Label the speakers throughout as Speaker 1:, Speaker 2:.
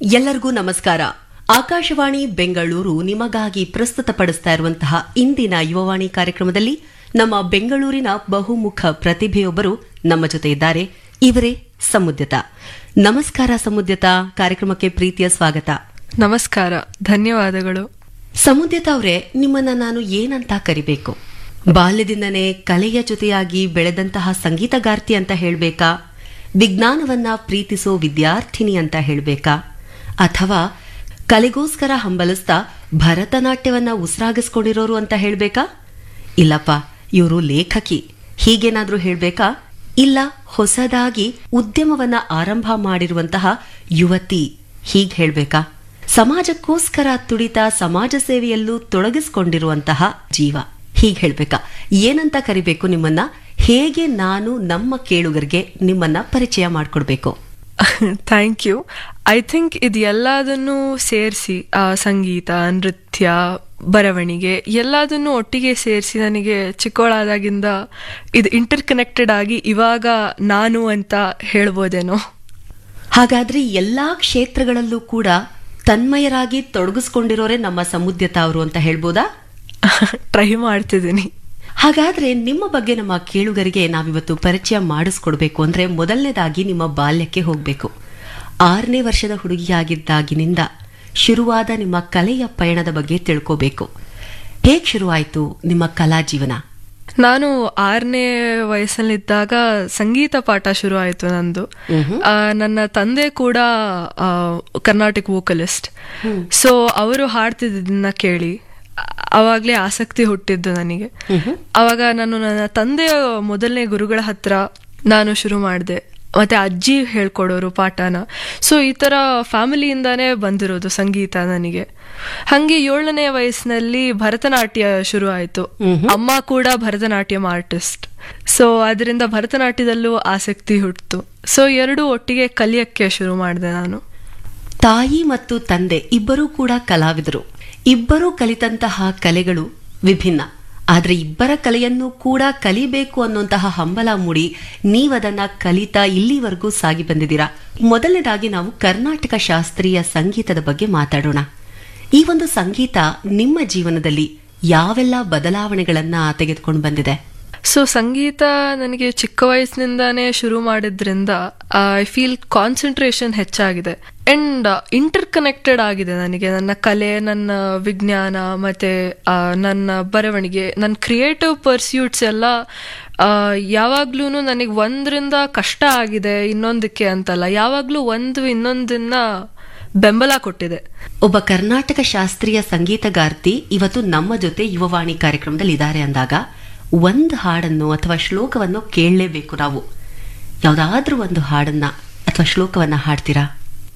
Speaker 1: ಎಲ್ಲರಿಗೂ ನಮಸ್ಕಾರ ಆಕಾಶವಾಣಿ ಬೆಂಗಳೂರು ನಿಮಗಾಗಿ ಪ್ರಸ್ತುತಪಡಿಸ್ತಾ ಇರುವಂತಹ ಇಂದಿನ ಯುವವಾಣಿ ಕಾರ್ಯಕ್ರಮದಲ್ಲಿ ನಮ್ಮ ಬೆಂಗಳೂರಿನ ಬಹುಮುಖ ಪ್ರತಿಭೆಯೊಬ್ಬರು ನಮ್ಮ ಜೊತೆ ಇದ್ದಾರೆ ಇವರೇ ಸಮುದ್ಯತ ನಮಸ್ಕಾರ ಸಮುದ್ಯತ ಕಾರ್ಯಕ್ರಮಕ್ಕೆ ಪ್ರೀತಿಯ ಸ್ವಾಗತ
Speaker 2: ನಮಸ್ಕಾರ ಧನ್ಯವಾದಗಳು
Speaker 1: ಸಮುದ್ಯತ ಅವರೇ ನಿಮ್ಮನ್ನ ನಾನು ಏನಂತ ಕರಿಬೇಕು ಬಾಲ್ಯದಿಂದನೇ ಕಲೆಯ ಜೊತೆಯಾಗಿ ಬೆಳೆದಂತಹ ಸಂಗೀತಗಾರ್ತಿ ಅಂತ ಹೇಳ್ಬೇಕಾ ವಿಜ್ಞಾನವನ್ನ ಪ್ರೀತಿಸೋ ವಿದ್ಯಾರ್ಥಿನಿ ಅಂತ ಹೇಳ್ಬೇಕಾ ಅಥವಾ ಕಲೆಗೋಸ್ಕರ ಹಂಬಲಿಸ್ತಾ ಭರತನಾಟ್ಯವನ್ನ ಉಸಿರಾಗಿಸ್ಕೊಂಡಿರೋರು ಅಂತ ಹೇಳ್ಬೇಕಾ ಇಲ್ಲಪ್ಪ ಇವರು ಲೇಖಕಿ ಹೀಗೇನಾದ್ರೂ ಹೇಳ್ಬೇಕಾ ಇಲ್ಲ ಹೊಸದಾಗಿ ಉದ್ಯಮವನ್ನ ಆರಂಭ ಮಾಡಿರುವಂತಹ ಯುವತಿ ಹೀಗ್ ಹೇಳ್ಬೇಕಾ ಸಮಾಜಕ್ಕೋಸ್ಕರ ತುಡಿತ ಸಮಾಜ ಸೇವೆಯಲ್ಲೂ ತೊಡಗಿಸಿಕೊಂಡಿರುವಂತಹ ಜೀವ ಹೀಗ್ ಹೇಳ್ಬೇಕಾ ಏನಂತ ಕರಿಬೇಕು ನಿಮ್ಮನ್ನ ಹೇಗೆ ನಾನು ನಮ್ಮ ಕೇಳುಗರಿಗೆ ನಿಮ್ಮನ್ನ ಪರಿಚಯ ಮಾಡ್ಕೊಡ್ಬೇಕು
Speaker 2: ಥ್ಯಾಂಕ್ ಯು ಐ ಥಿಂಕ್ ಇದು ಎಲ್ಲದನ್ನು ಸೇರಿಸಿ ಸಂಗೀತ ನೃತ್ಯ ಬರವಣಿಗೆ ಎಲ್ಲದನ್ನು ಒಟ್ಟಿಗೆ ಸೇರಿಸಿ ನನಗೆ ಚಿಕ್ಕವಳಾದಾಗಿಂದ ಇದು ಇಂಟರ್ ಕನೆಕ್ಟೆಡ್ ಆಗಿ ಇವಾಗ ನಾನು ಅಂತ ಹೇಳ್ಬೋದೇನೋ
Speaker 1: ಹಾಗಾದ್ರೆ ಎಲ್ಲಾ ಕ್ಷೇತ್ರಗಳಲ್ಲೂ ಕೂಡ ತನ್ಮಯರಾಗಿ ತೊಡಗಿಸ್ಕೊಂಡಿರೋರೆ ನಮ್ಮ ಸಮುದ್ಯತ ಅವರು ಅಂತ ಹೇಳ್ಬೋದಾ
Speaker 2: ಟ್ರೈ ಮಾಡ್ತಿದ್ದೀನಿ
Speaker 1: ಹಾಗಾದ್ರೆ ನಿಮ್ಮ ಬಗ್ಗೆ ನಮ್ಮ ಕೇಳುಗರಿಗೆ ನಾವಿವತ್ತು ಪರಿಚಯ ಮಾಡಿಸ್ಕೊಡ್ಬೇಕು ಅಂದ್ರೆ ಮೊದಲನೇದಾಗಿ ನಿಮ್ಮ ಬಾಲ್ಯಕ್ಕೆ ಹೋಗ್ಬೇಕು ಆರನೇ ವರ್ಷದ ಹುಡುಗಿಯಾಗಿದ್ದಾಗಿನಿಂದ ಶುರುವಾದ ನಿಮ್ಮ ಕಲೆಯ ಪಯಣದ ಬಗ್ಗೆ ತಿಳ್ಕೋಬೇಕು ಹೇಗ್ ಶುರುವಾಯ್ತು ನಿಮ್ಮ ಕಲಾ ಜೀವನ
Speaker 2: ನಾನು ಆರನೇ ವಯಸ್ಸಲ್ಲಿದ್ದಾಗ ಸಂಗೀತ ಪಾಠ ಶುರು ಆಯಿತು ನಂದು ಆ, ನನ್ನ ತಂದೆ ಕೂಡ ಕರ್ನಾಟಿಕ್ ವೋಕಲಿಸ್ಟ್ ಸೊ ಅವರು ಹಾಡ್ತಿದ್ದನ್ನ ಕೇಳಿ ಅವಾಗಲೇ ಆಸಕ್ತಿ ಹುಟ್ಟಿದ್ದು ನನಗೆ ಅವಾಗ ನಾನು ನನ್ನ ತಂದೆಯ ಮೊದಲನೇ ಗುರುಗಳ ಹತ್ರ ನಾನು ಶುರು ಮಾಡಿದೆ ಮತ್ತೆ ಅಜ್ಜಿ ಹೇಳ್ಕೊಡೋರು ಪಾಠನ ಸೊ ಈ ತರ ಫ್ಯಾಮಿಲಿಯಿಂದಾನೇ ಬಂದಿರೋದು ಸಂಗೀತ ನನಗೆ ಹಂಗೆ ಏಳನೇ ವಯಸ್ಸಿನಲ್ಲಿ ಭರತನಾಟ್ಯ ಶುರು ಆಯ್ತು ಅಮ್ಮ ಕೂಡ ಭರತನಾಟ್ಯಂ ಆರ್ಟಿಸ್ಟ್ ಸೊ ಅದರಿಂದ ಭರತನಾಟ್ಯದಲ್ಲೂ ಆಸಕ್ತಿ ಹುಟ್ಟಿತು ಸೊ ಎರಡು ಒಟ್ಟಿಗೆ ಕಲಿಯಕ್ಕೆ ಶುರು ಮಾಡಿದೆ ನಾನು
Speaker 1: ತಾಯಿ ಮತ್ತು ತಂದೆ ಇಬ್ಬರೂ ಕೂಡ ಕಲಾವಿದರು ಇಬ್ಬರೂ ಕಲಿತಂತಹ ಕಲೆಗಳು ವಿಭಿನ್ನ ಆದ್ರೆ ಇಬ್ಬರ ಕಲೆಯನ್ನು ಕೂಡ ಕಲಿಬೇಕು ಅನ್ನುವಂತಹ ಹಂಬಲ ಮೂಡಿ ನೀವದನ್ನ ಕಲಿತಾ ಇಲ್ಲಿವರೆಗೂ ಸಾಗಿ ಬಂದಿದ್ದೀರಾ ಮೊದಲನೇದಾಗಿ ನಾವು ಕರ್ನಾಟಕ ಶಾಸ್ತ್ರೀಯ ಸಂಗೀತದ ಬಗ್ಗೆ ಮಾತಾಡೋಣ ಈ ಒಂದು ಸಂಗೀತ ನಿಮ್ಮ ಜೀವನದಲ್ಲಿ ಯಾವೆಲ್ಲ ಬದಲಾವಣೆಗಳನ್ನ ತೆಗೆದುಕೊಂಡು ಬಂದಿದೆ
Speaker 2: ಸೊ ಸಂಗೀತ ನನಗೆ ಚಿಕ್ಕ ವಯಸ್ಸಿನಿಂದಾನೇ ಶುರು ಮಾಡಿದ್ರಿಂದ ಐ ಫೀಲ್ ಕಾನ್ಸಂಟ್ರೇಷನ್ ಹೆಚ್ಚಾಗಿದೆ ಅಂಡ್ ಇಂಟರ್ ಕನೆಕ್ಟೆಡ್ ಆಗಿದೆ ನನಗೆ ನನ್ನ ಕಲೆ ನನ್ನ ವಿಜ್ಞಾನ ಮತ್ತೆ ಆ, ನನ್ನ ಬರವಣಿಗೆ ನನ್ನ ಕ್ರಿಯೇಟಿವ್ ಪರ್ಸ್ಯೂಟ್ಸ್ ಎಲ್ಲ ಯಾವಾಗ್ಲೂ ನನಗೆ ಒಂದರಿಂದ ಕಷ್ಟ ಆಗಿದೆ ಇನ್ನೊಂದಕ್ಕೆ ಅಂತಲ್ಲ ಯಾವಾಗ್ಲೂ ಒಂದು ಇನ್ನೊಂದನ್ನ ಬೆಂಬಲ ಕೊಟ್ಟಿದೆ
Speaker 1: ಒಬ್ಬ ಕರ್ನಾಟಕ ಶಾಸ್ತ್ರೀಯ ಸಂಗೀತಗಾರ್ತಿ ಇವತ್ತು ನಮ್ಮ ಜೊತೆ ಯುವವಾಣಿ ಕಾರ್ಯಕ್ರಮದಲ್ಲಿ ಇದ್ದಾರೆ ಅಂದಾಗ ಒಂದು ಹಾಡನ್ನು ಅಥವಾ ಶ್ಲೋಕವನ್ನು ಕೇಳಲೇಬೇಕು ನಾವು ಯಾವುದಾದ್ರೂ ಒಂದು ಹಾಡನ್ನ ಅಥವಾ ಶ್ಲೋಕವನ್ನ ಹಾಡ್ತೀರಾ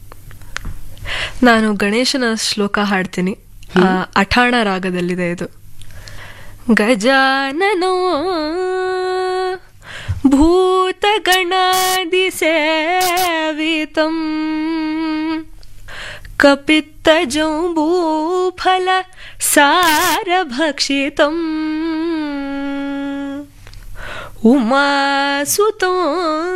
Speaker 2: ನಾನು ಗಣೇಶನ ಶ್ಲೋಕ ಹಾಡ್ತೀನಿ ಆ, ಅಠಾಣ ರಾಗದಲ್ಲಿದೆ ಇದು ಗಜಾನನೋ ಭೂತಗಣಾದಿ ಸೇವಿತಂ ಕಪಿತ್ತಜಂಬೂಫಲ ಸಾರಭಕ್ಷಿತಂ ಉಮಾಸುತೋ